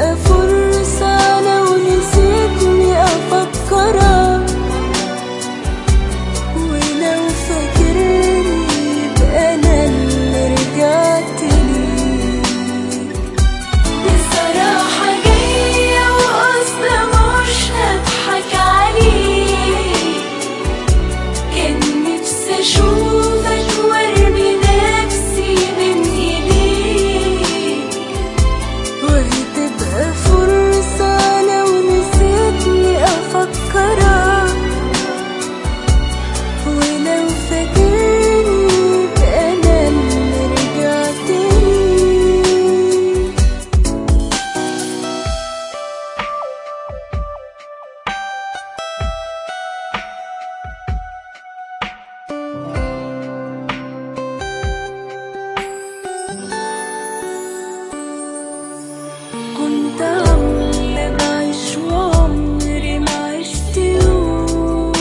وهتبقى فرصة لو نسيتني أفكرك ولو فاكرني يبقى أنا اللي رجعت ليك بصراحة جاية وأصلا مش هضحك عليك كان نفسي أشوفك وأرمي نفسي بين إيديك وهتبقى فرصة لو نسيتني أفكرك ولو فاكرني يبقى أنا اللي رجعت ليك كنت عاملة بعيش وعمري ما عشت يوم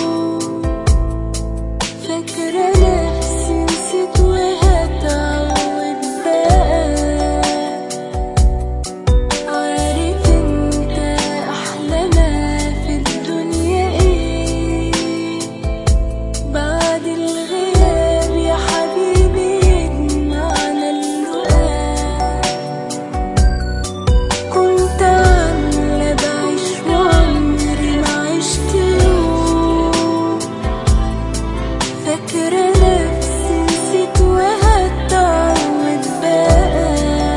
فاكرة نفسي نسيت وهتعود بقى عارف انت أحلى ما في الدنيا ايه بعد الغياب يا حبيبي يجمعنا اللقاء كنت عاملة بعيش وعمري ما عشت يوم فاكرة نفسي نسيت وهتعود بقى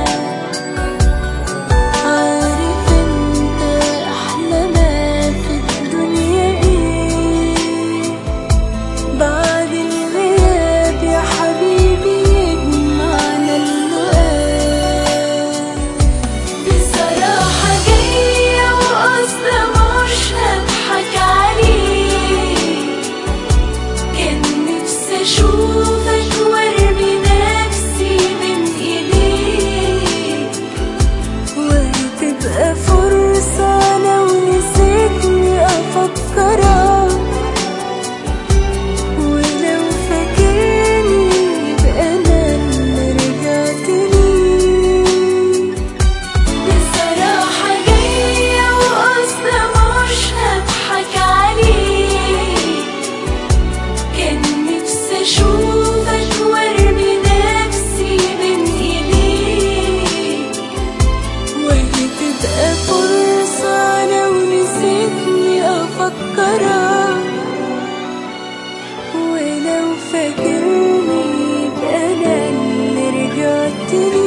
عارف انت أحلى ما في الدنيا ايه بعد الغياب يا حبيبي يجمعنا اللقاء بصراحة جاية وأصلا مش هضحك عليك كان نفسي أشوفك وأرمي نفسي بين إيديك وهتبقى فرصة لو نسيتني أفكرك ولو فاكرني يبقى أنا اللي رجعت ليك بصراحة جاية وأصلا مش هضحك عليك كان نفسي أشوفك وأرمي نفسي بين إيديك وهتبقى فرصة لو نسيتني أفكرك ولو فاكرني يبقى أنا اللي رجعت ليك